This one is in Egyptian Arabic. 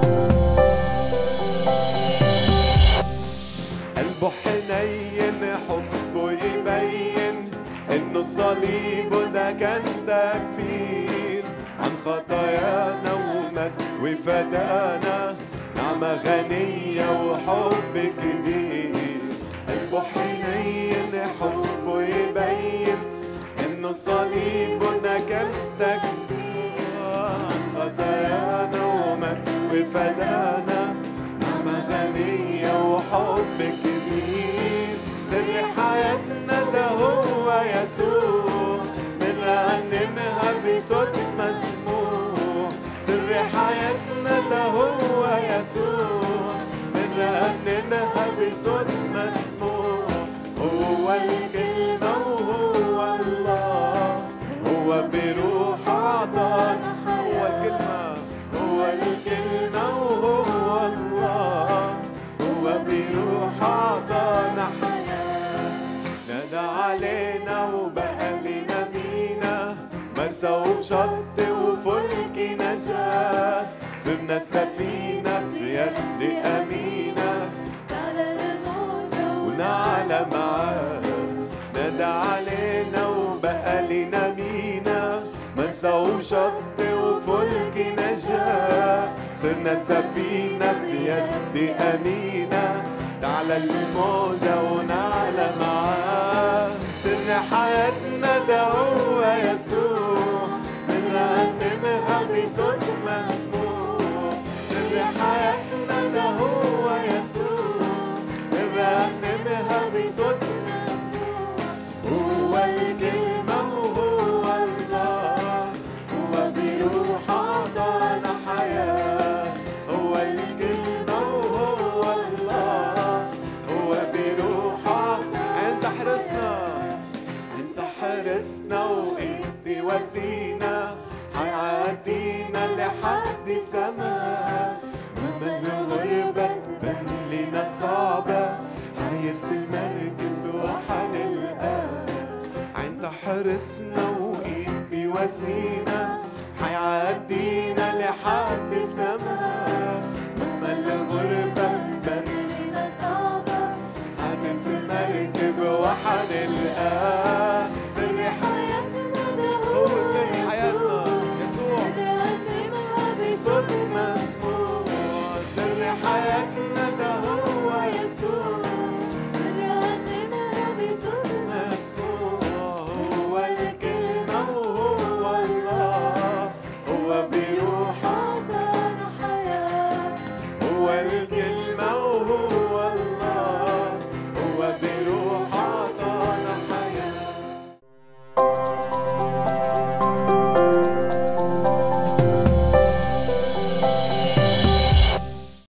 قلبه حنين حبه يبين انه الصليب ده كان تكفير عن خطايانا ومات وفدانا نعمة غنية وحب كبير قلبه حنين حبه يبين انه الصليب ده كان تكفير عن خطايانا ومات وفدانا نعمة غنية وحب كبير سر حياتنا ده هو يسوع بنرنمها بصوت مسموع سر حياتنا ده هو يسوع بنرنمها بصوت مسموع هو الكلمة وهو الله هو بروح عطانا هو الكلمة هو الكلمة وهو الله هو بروح عطانا حياة نادى علينا وبقى لنا مينا مرسى وشط وفلك نجاة صرنا السفينة في يد أمينة ونعلى معاه نادى علينا وبقى لنا مينا مرسى وشط وفلك نجاة صرنا سفينة في يد أمينة تعالى الموجة ونعلى معاه سر حياتنا ده هو يسوع بنرنمها بصوت مسموع سر حياتنا ده هو يسوع بنرنمها بصوت هو الكلمة وهو الله هو بروح عطانا حياة هو الكلمة وهو الله هو بروح عطانا انت حرسنا انت حرسنا وانت وسينا هيعدينا لحد سما مهما الغربة تبان لنا صعبة هيرسل مركب وحنلقاها انت حرسنا وانت وسينا هيعدينا لحد سما مهما الغربة تبان هترسل مركب وحنلقاها سر حياتنا هو سر حياتنا يسوع صوت مسموع سر حياتنا ده هو يسوع مسموع هو الكلمة وهو الله هو بروح هو الكلمة وهو الله هو بروح عطانا حياة